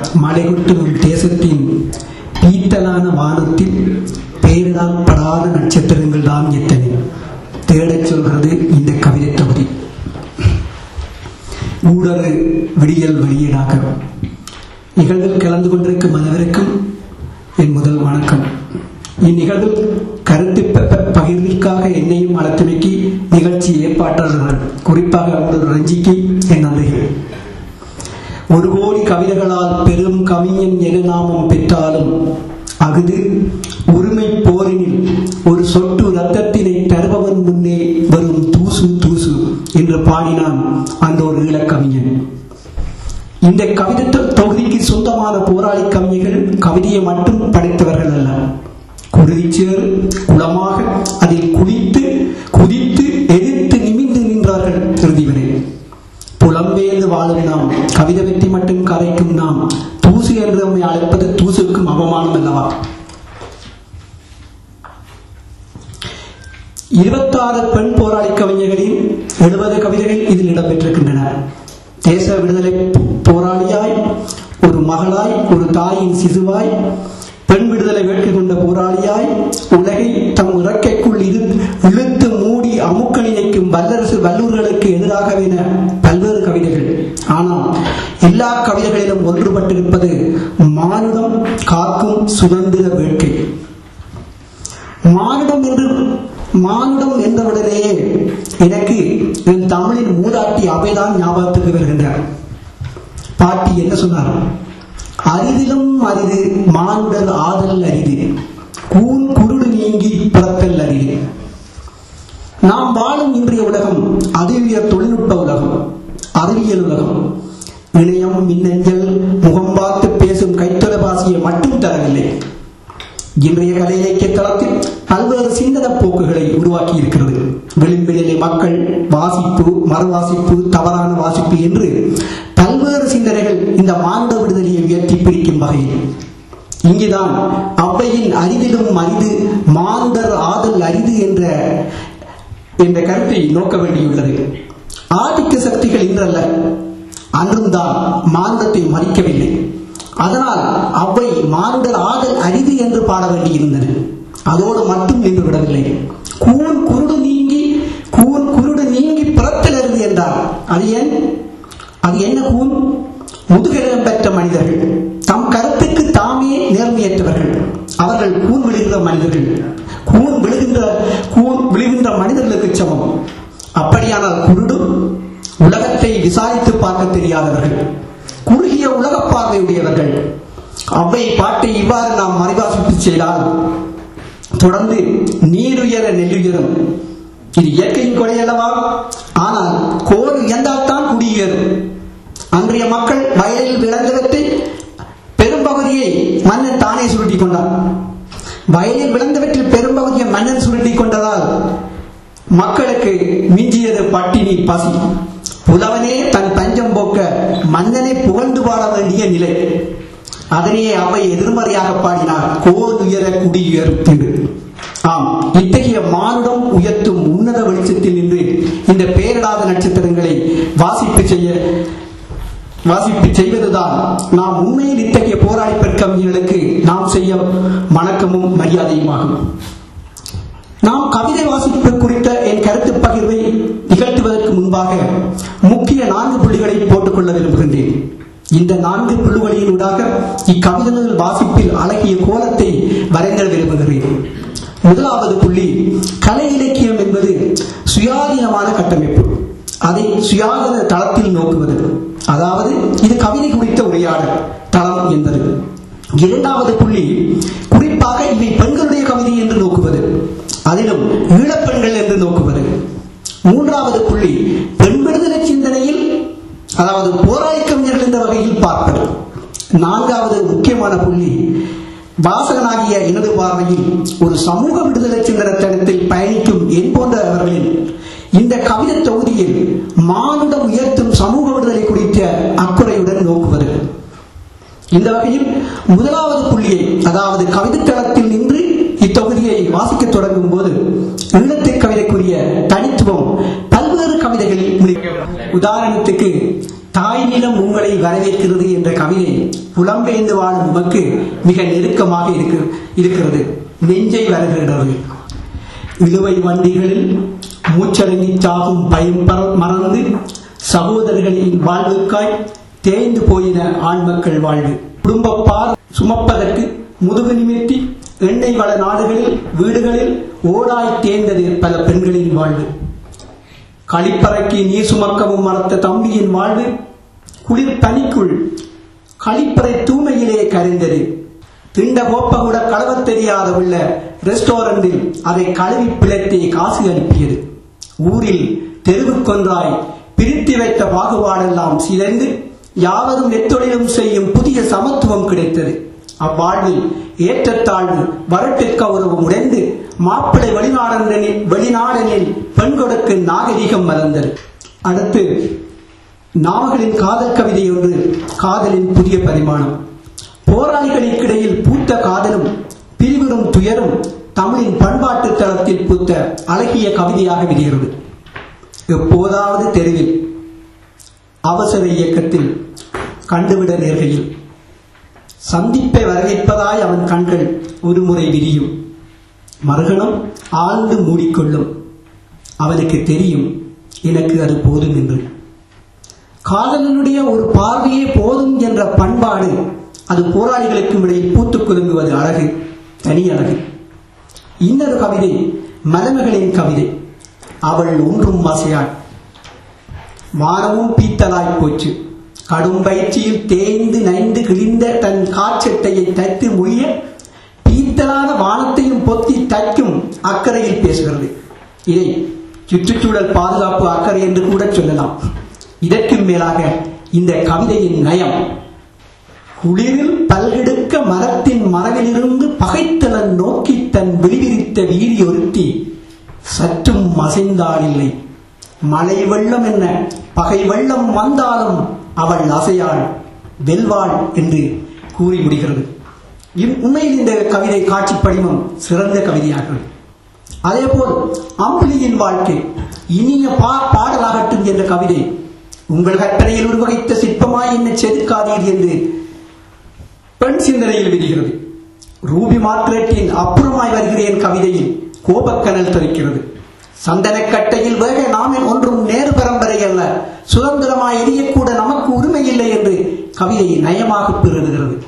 மலைகொட்டும் தேசத்தின் பீத்தலான வானத்தில் பெயரிடப்படாத நட்சத்திரங்கள் தான் எத்தனை தேடச் சொல்கிறது இந்த கவிதை தொகுதி ஊடறு விடியல் வெளியீடாக நிகழ்வில் கலந்து கொண்டிருக்கும் அனைவருக்கும் என் முதல் வணக்கம் இந்நிகழ்வில் கருத்து ப- ப- பகிர்விற்காக என்னையும் அழைத்துமைக்கு நிகழ்ச்சி ஏற்பாட்டாளர்கள் குறிப்பாக ஊடர் ரஞ்சிக்கு என் நன்றிகள் ஒரு கோடி கவிதைகளால் பெரும் கவிஞன் என நாமம் பெற்றாலும் அகுது உரிமை போரினில் ஒரு சொட்டு ரத்தத்தினை தருபவன் முன்னே வரும் தூசு தூசு என்று பாடினான் அந்த ஒரு ஈழக்கவிஞன் இந்த கவிதை தொ- தொகுதிக்கு சொந்தமான போராளி கவிஞர்கள் கவிதையை மட்டும் படைத்தவர்கள் அல்ல குருதிச்சேறு குளமாக அதில் குளித்து குதித்து எதிர்த்து நிமிர்ந்து நின்றார்கள் இறுதி வரை புலம்பெயர்ந்து வாழும் நாம் கவிதை வெற்றி மட்டும் கரைக்கும் நாம் தூசு என்று நம்மை அழைப்பது தூசுக்கும் அவமானம் அல்லவா இருபத்தாறு பெண் போராளி கவிஞர்களின் எழுபது கவிதைகள் இதில் இடம்பெற்றிருக்கின்றன தேச விடுதலை போராளியாய் ஒரு மகளாய் ஒரு தாயின் சிசுவாய் பெண் விடுதலை வேட்கை கொண்ட போராளியாய் உலகை தம் இறக்கைக்குள் இரு இழுத்து மூடி அமுக்க நினைக்கும் வல்லரசு வல்லூர்களுக்கு எதிராகவென பல்வேறு கவிதைகள் ஆனால் எல்லா கவிதைகளிலும் ஒன்றுபட்டிருப்பது மானுடம் காக்கும் சுதந்திர வேட்கை மானுடம் என்று மானுடம் என்றவுடனேயே எனக்கு என் தமிழின் மூதாட்டி அவைதான் ஞாபகத்துக்கு வருகின்றார் பாட்டி என்ன சொன்னார் அரிதிலும் அரிது மானுடல் ஆதல் அரிது கூன் குருடு நீங்கி பிறத்தல் அரிது நாம் வாழும் இன்றைய உலகம் அறிவியல் தொழில்நுட்ப உலகம் அறிவியல் உலகம் இணையம் மின்னஞ்சல் முகம் பார்த்து பேசும் கைத்தொலைபாசியை மட்டும் தரவில்லை இன்றைய கலை இலக்கிய தளத்தில் பல்வேறு சிந்தன போக்குகளை உருவாக்கி இருக்கிறது விளிம்பிலே மக்கள் வாசிப்பு மறுவாசிப்பு தவறான வாசிப்பு என்று பல்வேறு சிந்தனைகள் இந்த மாந்த விடுதலையை உயர்த்தி பிடிக்கும் வகையில் இங்குதான் அவ்வையின் அரிதிலும் அரிது மாந்தர் ஆதல் அரிது என்ற என்ற கருத்தை நோக்க வேண்டியுள்ளது ஆதிக்க சக்திகள் இன்றல்ல அன்றும் தான் மாந்தத்தை மதிக்கவில்லை அதனால் அவ்வை மானுடர் ஆதல் அரிது என்று பாட வேண்டியிருந்தது அதோடு மட்டும் நின்று விடவில்லை கூன் குருடு நீங்கி கூன் குருடு நீங்கி பிறத்தல் அருது என்றார் அது ஏன் அது என்ன கூன் முதுகெழுதம் பெற்ற மனிதர்கள் தம் கருத்துக்கு தாமே நேர்மையற்றவர்கள் அவர்கள் கூன் விழுகிற மனிதர்கள் கூன் விழுகின்ற கூன் விழுகின்ற மனிதர்களுக்கு சமம் அப்படியானால் குருடு உலகத்தை விசாரித்து பார்க்க தெரியாதவர்கள் குறுகிய உலக பார்வையுடையவர்கள் அவ்வை பாட்டை இவ்வாறு நாம் மறைவாசிப்பு செய்தால் தொடர்ந்து நீருயர நெல்லுயரும் இது இயற்கையின் கொடை அல்லவா ஆனால் கோல் உயர்ந்தால்தான் குடியேறும் அன்றைய மக்கள் வயலில் விளைந்தவற்றை பெரும்பகுதியை மன்னன் தானே சுருட்டி கொண்டான் வயலில் விளைந்தவற்றில் பெரும்பகுதியை மன்னன் சுருட்டி கொண்டதால் மக்களுக்கு மிஞ்சியது பட்டினி பசி புலவனே தன் பஞ்சம் போக்க மன்னனை புகழ்ந்து பாட வேண்டிய நிலை அதனையே அவை எதிர்மறையாக பாடினார் கோல் உயர குடியுயரும் என்று ஆம் இத்தகைய மானுடம் உயர்த்தும் உன்னத வெளிச்சத்தில் நின்று இந்த பேரிடாத நட்சத்திரங்களை வாசிப்பு செய்ய வாசிப்பு செய்வதுதான் நாம் உண்மையில் இத்தகைய போராளி பெற்கவிஞர்களுக்கு நாம் செய்ய வணக்கமும் மரியாதையுமாகும் நாம் கவிதை வாசிப்பு குறித்த என் கருத்து பகிர்வை நிகழ்த்துவதற்கு முன்பாக முக்கிய நான்கு புள்ளிகளை போட்டுக்கொள்ள விரும்புகின்றேன் இந்த நான்கு புள்ளிகளினூடாக இக்கவிதைகள் வாசிப்பில் அழகிய கோலத்தை வரைந்திட விரும்புகிறேன் முதலாவது புள்ளி கலை இலக்கியம் என்பது சுயாதீனமான கட்டமைப்பு அதை சுயாதீன தளத்தில் நோக்குவது அதாவது இது கவிதை குறித்த உரையாடல் தளம் என்பது இரண்டாவது புள்ளி குறிப்பாக இவை பெண்களுடைய கவிதை என்று நோக்குவது அதிலும் ஈழப்பெண்கள் என்று நோக்குவது மூன்றாவது புள்ளி பெண் விடுதலை சிந்தனையில் அதாவது போராளி கவிஞர்கள் என்ற வகையில் பார்ப்பது நான்காவது முக்கியமான புள்ளி வாசகனாகிய எனது பார்வையில் ஒரு சமூக விடுதலை சிந்தனை தளத்தில் பயணிக்கும் என் போன்றவர்களின் இந்த கவிதை தொகுதியில் மானுடம் உயர்த்தும் சமூக விடுதலை குறித்த அக்குறையுடன் நோக்குவது இந்த வகையில் முதலாவது புள்ளியை அதாவது கவிதை தளத்தில் நின்று இத்தொகுதியை வாசிக்க தொடங்கும் போது ஈழத்து கவிதைக்குரிய தனித்துவம் பல்வேறு கவிதைகளில் முடி- உதாரணத்துக்கு தாய் நிலம் உங்களை வரவேற்கிறது என்ற கவிதை புலம்பெயர்ந்து வாழும் உமக்கு மிக நெருக்கமாக இருக்கு இருக்கிறது நெஞ்சை வருகிறது இழுவை வண்டிகளில் மூச்சடங்கி சாகும் பயம் பர- மறந்து சகோதரர்களின் வாழ்வுக்காய் தேய்ந்து போயின ஆண்மக்கள் வாழ்வு குடும்ப பார் சுமப்பதற்கு முதுகு நிமிர்த்தி எண்ணெய் வள நாடுகளில் வீடுகளில் ஓடாய் தேர்ந்தது பல பெண்களின் வாழ்வு களிப்பறைக்கு நீர் சுமக்கவும் மறத்த தம்பியின் வாழ்வு குளிர் பனிக்குள் களிப்பறை தூய்மையிலே கரைந்தது திண்ட கோப்ப கூட கழுவத் தெரியாத உள்ள ரெஸ்டாரண்டில் அதை கழுவி பிழைத்தே காசு அனுப்பியது ஊரில் தெருவுக்கொன்றாய் பிரித்து வைத்த பாகுபாடெல்லாம் சிதைந்து யாவரும் எத்தொழிலும் செய்யும் புதிய சமத்துவம் கிடைத்தது அவ்வாழ்வில் ஏற்றத்தாழ்வு வரட்டு கௌரவம் உடைந்து மாப்பிளை வெளிநாடனில் வெளிநாடனில் பெண் கொடுக்கும் நாகரிகம் மலர்ந்தது அடுத்து நாவகளின் காதல் கவிதை ஒன்று காதலின் புதிய பரிமாணம் போராளிகளுக்கிடையில் பூத்த காதலும் பிரிவிடும் துயரும் தமிழின் பண்பாட்டு தளத்தில் பூத்த அழகிய கவிதையாக விரிகிறது எப்போதாவது தெருவில் அவசர இயக்கத்தில் கண்டுவிட நேர்கையில் சந்திப்பை வரவேற்பதாய் அவன் கண்கள் ஒருமுறை விரியும் மறுகணம் ஆழ்ந்து மூடிக்கொள்ளும் அவனுக்கு தெரியும் எனக்கு அது போதும் என்று காதலனுடைய ஒரு பார்வையே போதும் என்ற பண்பாடு அது போராளிகளுக்கும் இடையில் பூத்துக் குலுங்குவது அழகு தனி அழகு இன்னொரு கவிதை மலமகளின் கவிதை அவள் ஒன்றும் வாசையாள் வானமும் பீத்தலாய் போச்சு கடும் பயிற்சியில் தேய்ந்து நைந்து கிழிந்த தன் காற்சட்டையை தைத்து மொழிய பீத்தலான வானத்தையும் பொத்தி தைக்கும் அக்கறையில் பேசுகிறது இதை சுற்றுச்சூழல் பாதுகாப்பு அக்கறை என்று கூட சொல்லலாம் இதற்கு மேலாக இந்த கவிதையின் நயம் குளிரில் பல்கெடுக்க மரத்தின் மரபிலிருந்து பகைத்தலன் நோக்கி தன் விழிவிரித்த வீரி ஒருத்தி சற்றும் அசைந்தாளில்லை மழை வெள்ளம் என்ன பகை வெள்ளம் வந்தாலும் அவள் அசையாள் வெல்வாள் என்று கூறி முடிகிறது இம்- உண்மையில் இந்த கவிதை காட்சி படிமம் சிறந்த கவிதையாகும் அதேபோல் அம்புலியின் வாழ்க்கை இனிய பா பாடலாகட்டும் என்ற கவிதை உங்கள் கற்பனையில் உருவகித்த சிற்பமாய் என்ன செதுக்காதீர் என்று பெண் சிந்தனையில் விரிகிறது ரூபி மார்க்ரெட்டின் அப்புறமாய் வருகிறேன் கவிதையில் கோபக்கனல் தெரிக்கிறது சந்தனக்கட்டையில் வேக நாமே ஒன்றும் நேரு பரம்பரை அல்ல சுதந்திரமாய் எரியக்கூட நமக்கு உரிமை இல்லை என்று கவிதை நயமாக பெறுகிறது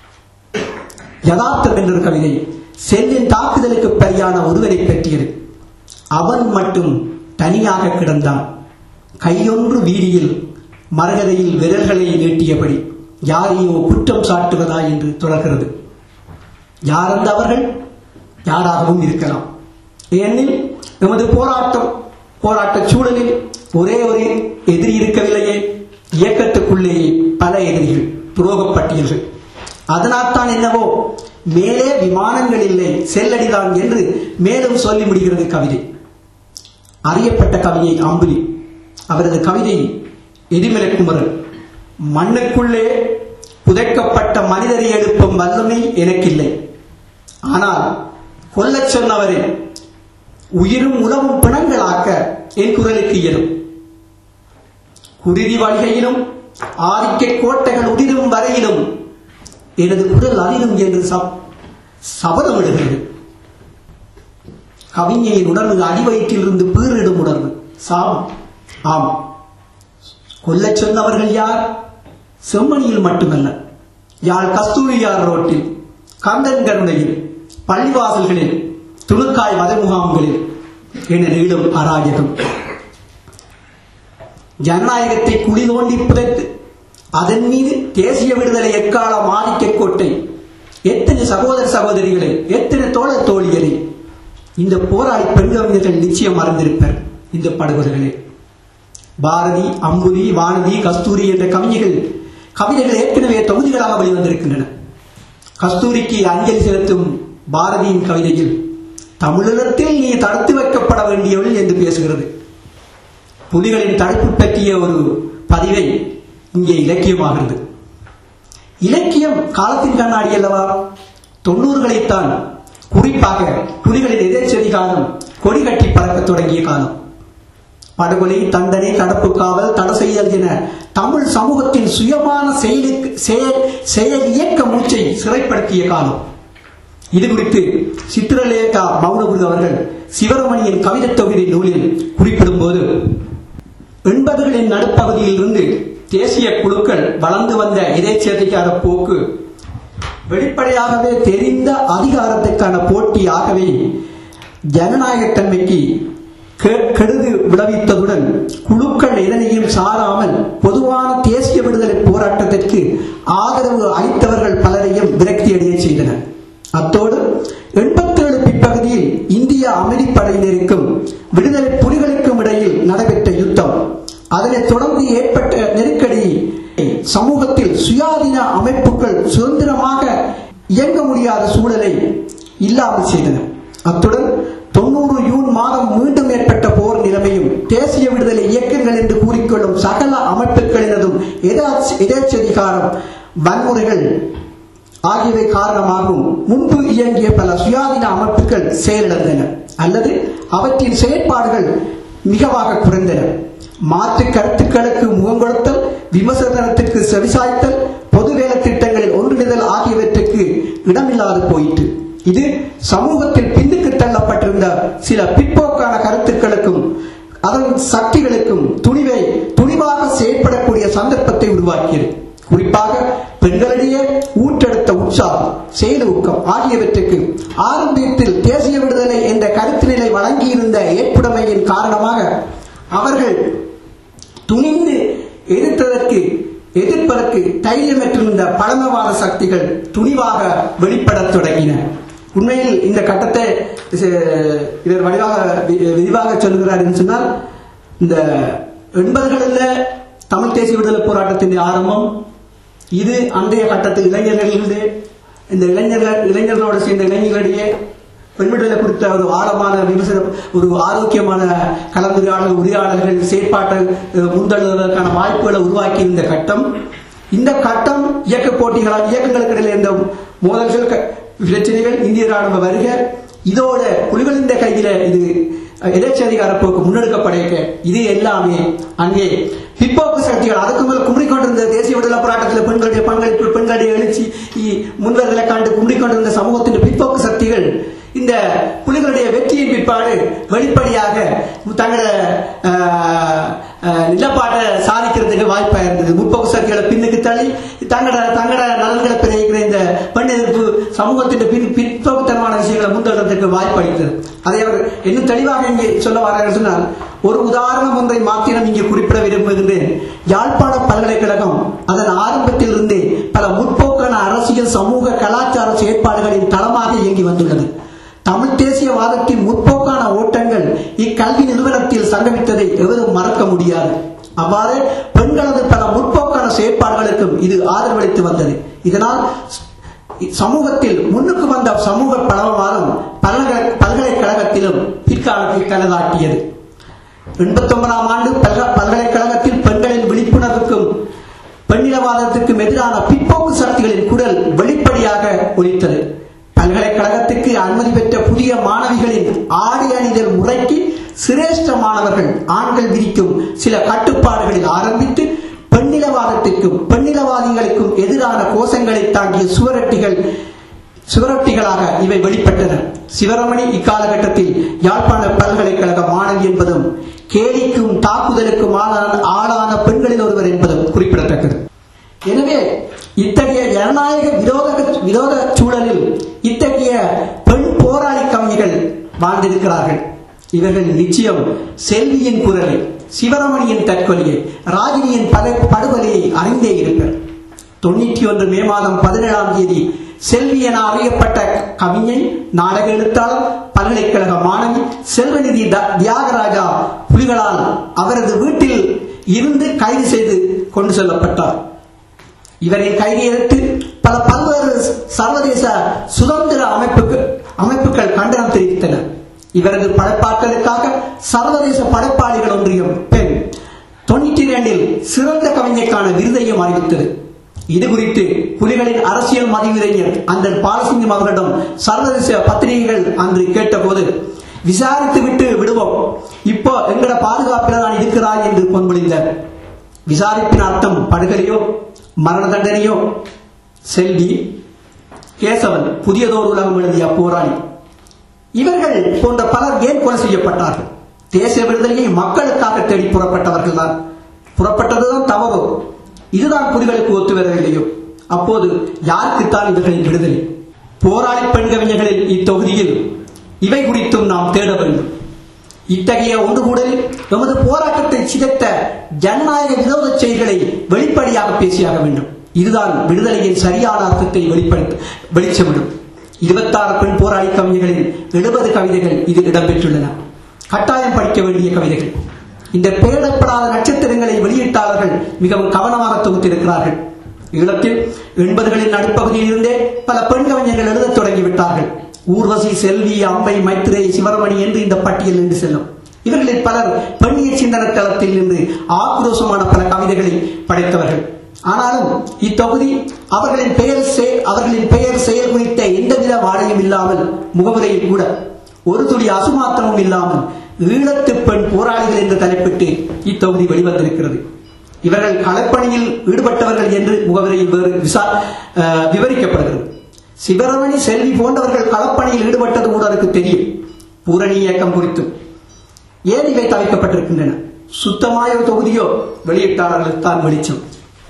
யதார்த்தம் என்ற கவிதை செல்லின் தாக்குதலுக்கு பலியான ஒருவரை பற்றியது அவன் மட்டும் தனியாக கிடந்தான் கையொன்று வீதியில் மரகதையில் விரல்களை நீட்டியபடி யாரையோ குற்றம் சாட்டுவதா என்று தொடர்கிறது யார் அந்த அவர்கள் யாராகவும் இருக்கலாம் ஏனெனில் எமது போராட்டம் போராட்ட சூழலில் ஒரே ஒரு எதிரி இருக்கவில்லையே இயக்கத்துக்குள்ளேயே பல எதிரிகள் துரோகப் பட்டியல்கள் அதனால்தான் என்னவோ மேலே விமானங்கள் இல்லை செல்லடிதான் என்று மேலும் சொல்லி முடிகிறது கவிதை அறியப்பட்ட கவியை அம்புலி அவரது கவிதை எரிமலைக்குமரன் மண்ணுக்குள்ளே புதைக்கப்பட்ட மனிதரை எழுப்பும் வல்லமை எனக்கில்லை ஆனால் கொல்லச் சொன்னவரை உயிரும் உணவும் பிணங்களாக்க என் குரலுக்கு இயலும் குருதி வழிகையிலும் ஆதிக்க கோட்டைகள் உதிரும் வரையிலும் எனது குரல் அறியும் என்று சப் சபதமிடுகிறது கவிஞையின் உணர்வு அடிவயிற்றிலிருந்து பீறிடும் உணர்வு சாபம் ஆம் கொல்லச் சொன்னவர்கள் யார் செம்மணியில் மட்டுமல்ல யாழ் கஸ்தூரியார் ரோட்டில் கந்தன் கருணையில் பள்ளிவாசல்களில் துணுக்காய் மத முகாம்களில் என நீளும் அராஜகம் ஜனநாயகத்தை குழி தோண்டி புதைத்து அதன் மீது தேசிய விடுதலை எக்காலம் ஆதிக்க கோட்டை எத்தனை சகோதர சகோதரிகளை எத்தனை தோழர் தோழியரை இந்த போராளி பெண் கவிஞர்கள் நிச்சயம் மறந்திருப்பர் இந்த படுகொலைகளே பாரதி அம்புலி வானதி கஸ்தூரி என்ற கவிஞர்கள் கவிதைகள் ஏற்கனவே தொகுதிகளாக வெளிவந்திருக்கின்றன கஸ்தூரிக்கு அஞ்சலி செலுத்தும் பாரதியின் கவிதையில் தமிழகத்தில் நீ தடுத்து வைக்கப்பட வேண்டியவள் என்று பேசுகிறது புலிகளின் தடுப்பு பற்றிய ஒரு பதிவை இங்கே இலக்கியமாகிறது இலக்கியம் காலத்தின் கண்ணாடி அல்லவா தொண்ணூறுகளைத்தான் குறிப்பாக புலிகளின் எதிர்ச்செடி காலம் கொடி கட்டி பறக்கத் தொடங்கிய காலம் படுகொலை தண்டனை தடுப்பு காவல் தடை செய்தல் என தமிழ் சமூகத்தின் சுயமான செயலுக்கு செயல் செயல் இயக்க மூச்சை சிறைப்படுத்திய காலம் இது குறித்து சித்திரலேகா மௌனகுரு அவர்கள் சிவரமணியின் கவிதை தொகுதி நூலில் குறிப்பிடும்போது எண்பதுகளின் நடுப்பகுதியில் இருந்து தேசிய குழுக்கள் வளர்ந்து வந்த இடைச்சேர்க்கைக்கான போக்கு வெளிப்படையாகவே தெரிந்த அதிகாரத்துக்கான போட்டியாகவே ஜனநாயகத்தன்மைக்கு கெ- கெடுதி விளைவித்ததுடன் குழுக்கள் எதனையும் சாராமல் பொதுவான தேசிய விடுதலை போராட்டத்திற்கு ஆதரவு அளித்தவர்கள் பலரையும் விரக்தியடைய செய்தனர் அத்தோடு எண்பத்தேழு பிற்பகுதியில் இந்திய அமைதிப்படையினருக்கும் விடுதலை புலிகளுக்கும் இடையில் நடைபெற்ற யுத்தம் அதனைத் தொடர்ந்து ஏற்பட்ட நெருக்கடி சமூகத்தில் சுயாதீன அமைப்புகள் சுதந்திரமாக இயங்க முடியாத சூழலை இல்லாமல் செய்தன அத்துடன் தொண்ணூறு ஜூன் மாதம் மீண்டும் ஏற்பட்ட போர் நிலைமையும் தேசிய விடுதலை இயக்கங்கள் என்று கூறிக்கொள்ளும் சகல அமைப்புகளினதும் எதாச்- எதேச்சதிகாரம் வன்முறைகள் ஆகியவை காரணமாகவும் முன்பு இயங்கிய பல சுயாதீன அமைப்புகள் செயலிழந்தன அல்லது அவற்றின் செயற்பாடுகள் மிகவாக குறைந்தன மாற்று கருத்துக்களுக்கு முகம் கொடுத்தல் விமர்சனத்திற்கு செவிசாய்த்தல் பொது வேலை திட்டங்களில் ஒன்றிணைதல் ஆகியவற்றுக்கு இடமில்லாது போயிற்று இது சமூகத்தில் பின்னுக்கு தள்ளப்பட்டிருந்த சில பிற்போக்கான கருத்துக்களுக்கும் அதன் சக்திகளுக்கும் துணிவை துணிவாக செயற்படக்கூடிய சந்தர்ப்பத்தை உருவாக்கியது குறிப்பாக பெண்களிடையே ஊற்றெடுத்த உற்சாகம் செயலூக்கம் ஆகியவற்றுக்கு ஆரம்பத்தில் தேசிய விடுதலை என்ற கருத்து நிலை வழங்கியிருந்த ஏற்புடைமையின் காரணமாக அவர்கள் துணிந்து எதிர்த்ததற்கு எதிர்ப்பதற்கு தைரியமற்றிருந்த பழமவாத சக்திகள் துணிவாக வெளிப்படத் தொடங்கின உண்மையில் இந்த கட்டத்தை அஹ், இவர் வடிவாக வி- விரிவாக சொல்கிறார் என்று சொன்னால் இந்த எண்பதுகளில் தமிழ் தேசிய விடுதலை போராட்டத்தின் ஆரம்பம் இது அன்றைய கட்டத்தில் இளைஞர்களிலிருந்து இந்த இளைஞர்கள் இளைஞர்களோடு சேர்ந்த இளைஞர்களிடையே பெண் விடுதலை குறித்த ஒரு ஆழமான விமர்சனம் ஒரு ஆரோக்கியமான கலந்துரையாடல் உரையாடல்கள் செயற்பாட்டை அஹ், முன்தள்ளுவதற்கான வாய்ப்புகளை உருவாக்கி இந்த கட்டம் இந்த கட்டம் இயக்க போட்டிகளால் இயக்கங்களுக்கு இடையில இருந்த மோதல்கள் க- பிரச்சனைகள் இந்திய ராணுவ வருக இதோட புலிகளின் கையில இது எதேச்சதிகார போக்கு முன்னெடுக்கப்படைக்க இது எல்லாமே அங்கே பிற்போக்கு சக்திகள் அதுக்கு மேல கும்பிடிக் கொண்டிருந்த தேசிய விடுதலை போராட்டத்தில் பெண்களுடைய பங்களிப்பு பெண்களுடைய எழுச்சி இ- முன்வர்களை கண்டு கும்பிடிக் கொண்டிருந்த சமூகத்தின் பிற்போக்கு சக்திகள் இந்த புலிகளுடைய வெற்றியின் பிற்பாடு வெளிப்படையாக தங்களோட ஆஹ், ஆஹ், நிலப்பாட்டை சாதிக்கிறதுக்கு வாய்ப்பா இருந்தது முற்போக்கு சக்திகளை பின்னுக்கு தள்ளி தங்களோட தங்களோட நலன்களை பிரிக்கிற இந்த பெண் எதிர்ப்பு சமூகத்தின் பின் பிற்போக்குத்தனமான விஷயங்களை முன்தொடர்றதுக்கு வாய்ப்பு அளித்தது அதை அவர் இன்னும் தெளிவாக இங்கே சொல்ல வரார்கள் சொன்னால் ஒரு உதாரணம் ஒன்றை மாத்திரம் இங்கே குறிப்பிட விரும்புகின்றேன் யாழ்ப்பாண பல்கலைக்கழகம் அதன் ஆரம்பத்தில் இருந்தே பல முற்போக்கான அரசியல் சமூக கலாச்சார செயற்பாடுகளின் தளமாக இயங்கி வந்துள்ளது தமிழ் தேசியவாதத்தின் முற்போக்கான ஓட்டங்கள் இக்கல்வி நிறுவனத்தில் சங்கமித்ததை எவரும் மறக்க முடியாது அவ்வாறு பெண்களது பல முற்போக்கான செயற்பாடுகளுக்கும் இது ஆதரவளித்து வந்தது இதனால் சமூகத்தில் முன்னுக்கு வந்த சமூக பலவாதம் பல்கலை- பல்கலைக்கழகத்திலும் பிற்காலத்தில் கலதாட்டியது எண்பத்தி ஒன்பதாம் ஆண்டு பல்க- பல்கலைக்கழகத்தில் பெண்களின் விழிப்புணர்வுக்கும் பெண்ணிலவாதத்திற்கும் எதிரான பிற்போக்கு சக்திகளின் குரல் வெளிப்படையாக ஒலித்தது பல்கலைக்கழகத்துக்கு அனுமதி பெற்ற புதிய மாணவிகளின் ஆடை அணிதல் முறைக்கு சிரேஷ்ட மாணவர்கள் ஆண்கள் விதிக்கும் சில கட்டுப்பாடுகளில் ஆரம்பித்து பெண்ணிலவாதத்திற்கும் பெண்ணிலவாதிகளுக்கும் எதிரான கோஷங்களை தாங்கிய சுவரொட்டிகள் சுவரொட்டிகளாக இவை வெளிப்பட்டன சிவரமணி இக்காலகட்டத்தில் யாழ்ப்பாண பல்கலைக்கழக மாணவி என்பதும் கேலிக்கும் தாக்குதலுக்கும் ஆளான ஆளான பெண்களில் ஒருவர் என்பதும் குறிப்பிடத்தக்கது எனவே இத்தகைய ஜனநாயக விரோத விரோத சூழலில் இத்தகைய பெண் போராளி கவிஞர்கள் வாழ்ந்திருக்கிறார்கள் இவர்கள் நிச்சயம் செல்வியின் குரலை சிவரமணியின் தற்கொலையை ராஜினியின் பல படுகொலையை அறிந்தே இருப்பர் தொண்ணூற்றி ஒன்று மே மாதம் பதினேழாம் தேதி செல்வி என அறியப்பட்ட கவிஞன் நாடக எழுத்தாளர் பல்கலைக்கழக மாணவி செல்வநிதி த- தியாகராஜா புலிகளால் அவரது வீட்டில் இருந்து கைது செய்து கொண்டு செல்லப்பட்டார் இவரை கைதியெடுத்து பல பல்வேறு சர்வதேச சுதந்திர அமைப்புக்கு அமைப்புகள் கண்டனம் தெரிவித்தன இவரது படைப்பாற்றலுக்காக சர்வதேச படைப்பாளிகள் ஒன்றியம் பெண் தொண்ணூற்றி இரண்டில் சிறந்த கவிஞருக்கான விருதையும் அறிவித்தது இது குறித்து புலிகளின் அரசியல் மதிவிரைஞர் அந்தன் பாலசிங்கம் அவர்களிடம் சர்வதேச பத்திரிகைகள் அன்று கேட்டபோது விசாரித்து விட்டு விடுவோம் இப்போ எங்கட பாதுகாப்பில் தான் இருக்கிறாய் என்று பொன்மொழிந்தார் விசாரிப்பின் அர்த்தம் படுகொலையோ மரண தண்டனையோ செல்வி கேசவன் புதியதோர் உலகம் எழுதிய போராளி இவர்கள் போன்ற பலர் ஏன் கொலை செய்யப்பட்டார்கள் தேசிய விடுதலையை மக்களுக்காக தேடி புறப்பட்டவர்கள் தான் புறப்பட்டதுதான் தவறோ இதுதான் புலிகளுக்கு ஒத்து வரவில்லையோ அப்போது யாருக்குத்தான் இவர்களின் விடுதலை போராளி பெண் கவிஞர்களில் இத்தொகுதியில் இவை குறித்தும் நாம் தேட வேண்டும் இத்தகைய ஒன்றுகூடலில் எமது போராட்டத்தை சிதைத்த ஜனநாயக விரோத செயல்களை வெளிப்படையாக பேசியாக வேண்டும் இதுதான் விடுதலையின் சரியான அர்த்தத்தை வெளிப்படுத்த வெளிச்சமிடும் இருபத்தாறு பெண் போராளி கவிஞர்களில் எழுபது கவிதைகள் இதில் இடம்பெற்றுள்ளன கட்டாயம் படிக்க வேண்டிய கவிதைகள் இந்த பெயரிடப்படாத நட்சத்திரங்களை வெளியிட்டாளர்கள் மிகவும் கவனமாக தொகுத்திருக்கிறார்கள் ஈழத்தில் எண்பதுகளின் நடுப்பகுதியில் இருந்தே பல பெண் கவிஞர்கள் எழுதத் தொடங்கிவிட்டார்கள் ஊர்வசி செல்வி அம்பை மைத்ரே சிவரமணி என்று இந்த பட்டியல் நின்று செல்லும் இவர்களில் பலர் பெண்ணிய சிந்தன தளத்தில் நின்று ஆக்ரோஷமான பல கவிதைகளை படைத்தவர்கள் ஆனாலும் இத்தொகுதி அவர்களின் பெயர் செ- அவர்களின் பெயர் செயல் குறித்த எந்தவித வாழையும் இல்லாமல் முகமுறையில் கூட ஒரு துளி அசுமாத்திரமும் இல்லாமல் ஈழத்து பெண் போராளிகள் என்று தலைப்பிட்டு இத்தொகுதி வெளிவந்திருக்கிறது இவர்கள் களப்பணியில் ஈடுபட்டவர்கள் என்று முகவரியில் வேறு விசா அஹ், விவரிக்கப்படுகிறது சிவரமணி செல்வி போன்றவர்கள் களப்பணியில் ஈடுபட்டது கூட அவருக்கு தெரியும் பூரணி இயக்கம் குறித்தும் ஏன் இவை தவிர்க்கப்பட்டிருக்கின்றன சுத்தமாய ஒரு தொகுதியோ வெளியிட்டாளர்களுக்கு தான் வெளிச்சம்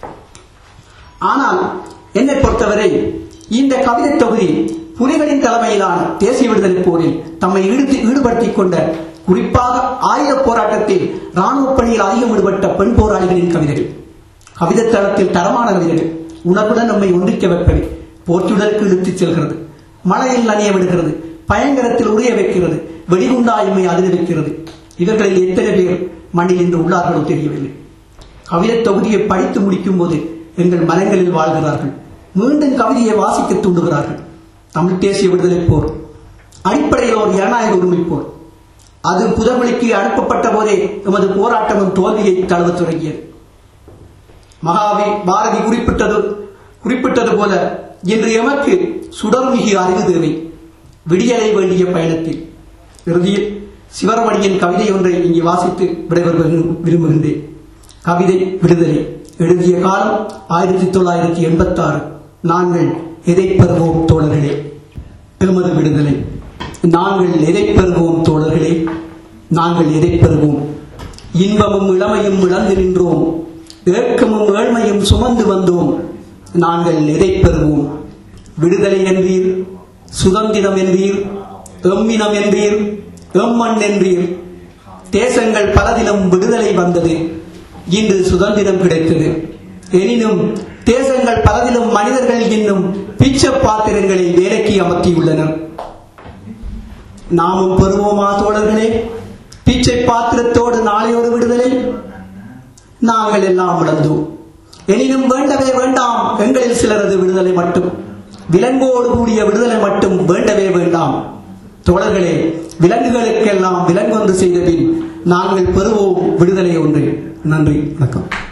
ஆனால் என்னை பொறுத்தவரை இந்த கவிதை தொகுதி புலிகளின் தலைமையிலான தேசிய விடுதலை போரில் தம்மை ஈடுத்தி- ஈடுபடுத்திக் கொண்ட குறிப்பாக ஆயுத போராட்டத்தில் ராணுவ பணியில் அதிகம் ஈடுபட்ட பெண் போராளிகளின் கவிதைகள் கவிதை தளத்தில் தரமான கவிதைகள் உணர்வுடன் நம்மை ஒன்றிக்க வைப்பவை போர்ச்சுடலுக்கு இழுத்துச் செல்கிறது மழையில் நனைய விடுகிறது பயங்கரத்தில் உரிய வைக்கிறது வெடிகுண்டாயுமை அதிர வைக்கிறது இவர்களில் எத்தனை பேர் மண்ணில் இன்று உள்ளார்களோ தெரியவில்லை கவிதை தொகுதியை படித்து முடிக்கும் போது எங்கள் மனங்களில் வாழ்கிறார்கள் மீண்டும் கவிதையை வாசிக்க தூண்டுகிறார்கள் தமிழ் தேசிய விடுதலை போர் அடிப்படையில் ஒரு ஜனநாயக உரிமை போர் அது புதகுலிக்கு அனுப்பப்பட்ட போதே எமது போராட்டமும் தோல்வியை தழுவத் தொடங்கியது மகாவி பாரதி குறிப்பிட்டது குறிப்பிட்டது போல இன்று எமக்கு சுடர்மிகு அறிவு தேவை விடியலை வேண்டிய பயணத்தில் இறுதியில் சிவரமணியின் கவிதை ஒன்றை இங்கே வாசித்து விடைபெற விரும்புகின்றேன் கவிதை விடுதலை எழுதிய காலம் ஆயிரத்தி தொள்ளாயிரத்தி எண்பத்தி ஆறு நாங்கள் எதை பெறுவோம் தோழர்களே எமது விடுதலை நாங்கள் எதை பெறுவோம் தோழர்களே நாங்கள் எதை பெறுவோம் இன்பமும் இளமையும் இழந்து நின்றோம் ஏக்கமும் ஏழ்மையும் சுமந்து வந்தோம் நாங்கள் எதை பெறுவோம் விடுதலை என்றீர் சுதந்திரம் என்றீர் எம்மினம் என்றீர் எம்மண் என்றீர் தேசங்கள் பலதிலும் விடுதலை வந்தது இன்று சுதந்திரம் கிடைத்தது எனினும் தேசங்கள் பலதிலும் மனிதர்கள் இன்னும் பிச்ச பாத்திரங்களை வேலைக்கு அமர்த்தியுள்ளனர் நாமும் பெறுவோமா தோழர்களே பிச்சை பாத்திரத்தோடு நாளையோடு விடுதலை நாங்கள் எல்லாம் இழந்தோம் எனினும் வேண்டவே வேண்டாம் எங்களில் சிலரது விடுதலை மட்டும் விலங்கோடு கூடிய விடுதலை மட்டும் வேண்டவே வேண்டாம் தோழர்களே விலங்குகளுக்கெல்லாம் விலங்கொன்று செய்த பின் நாங்கள் பெறுவோம் விடுதலை ஒன்று நன்றி வணக்கம்